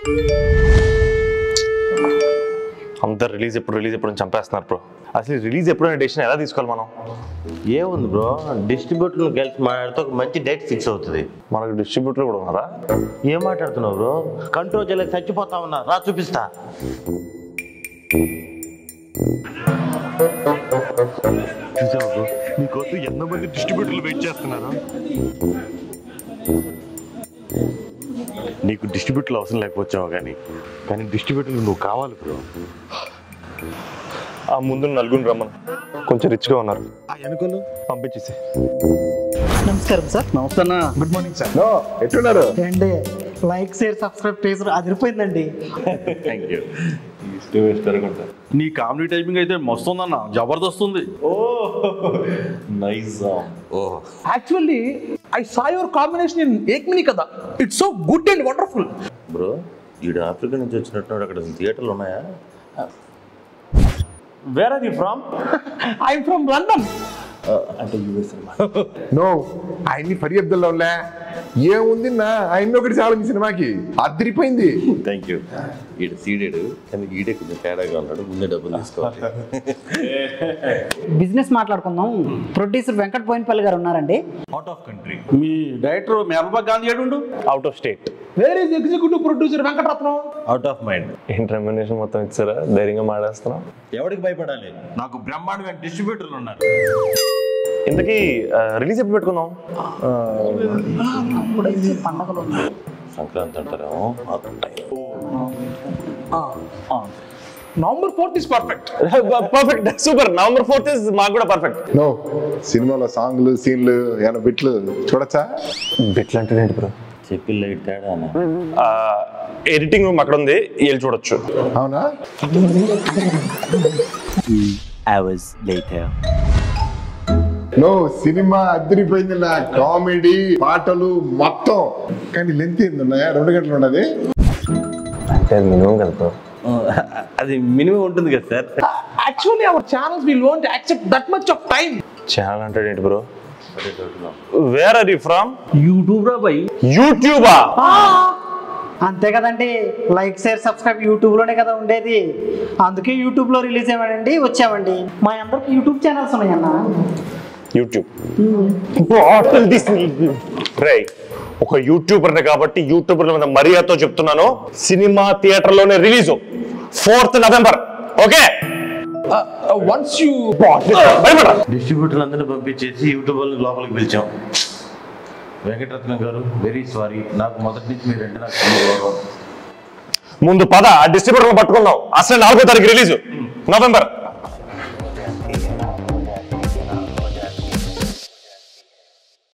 అందరు రిలీజ్ ఎప్పుడు రిలీజ్ ఎప్పుడు అని చంపేస్తున్నారు బ్రో అసలు రిలీజ్ ఎప్పుడైనా డెసిషన్ ఎలా తీసుకోవాలి మనం ఏముంది బ్రో డిస్ట్రిబ్యూటర్లు కలిసి మాట్లాడితే ఒక మంచి డేట్ ఫిక్స్ అవుతుంది మనకు డిస్ట్రిబ్యూటర్ కూడా ఉన్నారా ఏం మాట్లాడుతున్నావు బ్రో కంట్రోల్ చేయలేక చచ్చిపోతా ఉన్నా రా చూపిస్తా చూసావా బ్రో నీకోసం ఎంతమంది డిస్ట్రిబ్యూటర్లు వెయిట్ చేస్తున్నారు నీకు డిస్ట్రిబ్యూటర్లు అవసరం లేకపోవచ్చావు కానీ కానీ డిస్ట్రిబ్యూటర్లు నువ్వు కావాలి బ్రో ఆ ముందు నలుగురు రమ్మను కొంచెం రిచ్గా ఉన్నారు అనుకోను పంపించేసి నమస్కారం సార్ నమస్తే అన్న గుడ్ మార్నింగ్ సార్ నో ఎట్టున్నారు అండి లైక్ షేర్ సబ్స్క్రైబ్ చేసారు అదిరిపోయిందండి థ్యాంక్ యూ నీ కామెడీ టైపింగ్ అయితే మస్తు ఉందన్న జబర్దస్త్ ఉంది నైస్ ఓహో Actually, I saw your combination in Ekmini Kada. It's so good and wonderful. Bro ఈడు ఆఫ్రికా నుంచి వచ్చినట్టు అక్కడ థియేటర్లు ఉన్నాయా where are you from I'm from London. అంటే యూఎస్ నో ఆయన్ని ఫరీ అబ్దుల్లా ఉన్నా ఏముంది నా ఆయన ఒకటి చాలా మీ సినిమాకి అదిరిపోయింది థ్యాంక్ యూ ఈడు సీడెడ్ కానీ ఈడే కొంచెం తేడాగా ఉన్నాడు ముందే డబ్బులు తీసుకోవాలి బిజినెస్ మాట్లాడుకుందాం ప్రొడ్యూసర్ వెంకట్ బోయినపల్లి గారు ఉన్నారండి అవుట్ ఆఫ్ కంట్రీ మీ డైరెక్టర్ మేనబా గాంధీ ఏడుండు out of state Where is executive producer Venkatratnam? Out of mind ఏంటి రెమ్యునేషన్ మొత్తం ఇచ్చారా ధైర్యంగా మాడేస్తున్నాం ఎవరికి భయపడాలి నాకు బ్రహ్మాండమైన డిస్ట్రిబ్యూటర్లు ఉన్నారు ఇంతకీ రిలీజ్ ఎప్పుడు పెట్టుకుందాం ఇప్పుడైతే పండగలు ఉన్నాయి సంక్రాంతి అంటారేమో ఆ time. November 4th is perfect. Perfect super November fourth is మాకు కూడా పర్ఫెక్ట్ నో సినిమాలో సాంగ్లు సీన్లు ఏమైనా బిట్లు చూడొచ్చా బిట్లు అంటే ఏంటి బ్రో చెప్పి లైట్ తేడా అన్న. ఎడిటింగ్ రూమ్ అక్కడ ఉంది వెళ్ళి చూడొచ్చు అవునా hours later. నో సినిమా అదిరిపోయింది నా కామెడీ పాటలు మొత్తం కానీ లెంత్ ఏంది ఉన్నాయా రెండు గంటలు ఉన్నది అంటే మినిమం కదా బ్రో అది మినిమం ఉంటుంది కదా sir Actually, our channels will won't accept that much of time. Channel అంటే ఏంటి bro where are you from YouTube రా బై యూట్యూబా అంతే కదండి లైక్ షేర్ సబ్స్క్రైబ్ యూట్యూబ్లోనే కదా ఉండేది అందుకే యూట్యూబ్లో రిలీజ్ అయ్యామండి వచ్చామండి మా అందరికి యూట్యూబ్ ఛానల్స్ ఉన్నాయన్న యూట్యూబ్ రై ఒక యూట్యూబర్ కాబట్టి యూట్యూబర్ మీద మర్యాదతో చెప్తున్నాను సినిమా థియేటర్ లోనే release fourth November okay Uh, uh, once you డిస్ట్రిబ్యూటర్లు అందరినీ పంపించేసి యూట్యూబ్ వాళ్ళని లోపలికి పిలిచాం వెంకటరత్నం గారు వెరీ సారీ నాకు మొదటి నుంచి మీరంటే నాకు చాలా గౌరవం ముందు పద ఆ డిస్ట్రిబ్యూటర్ పట్టుకుందాం అసలు నాలుగో తారీఖు రిలీజ్ నవంబర్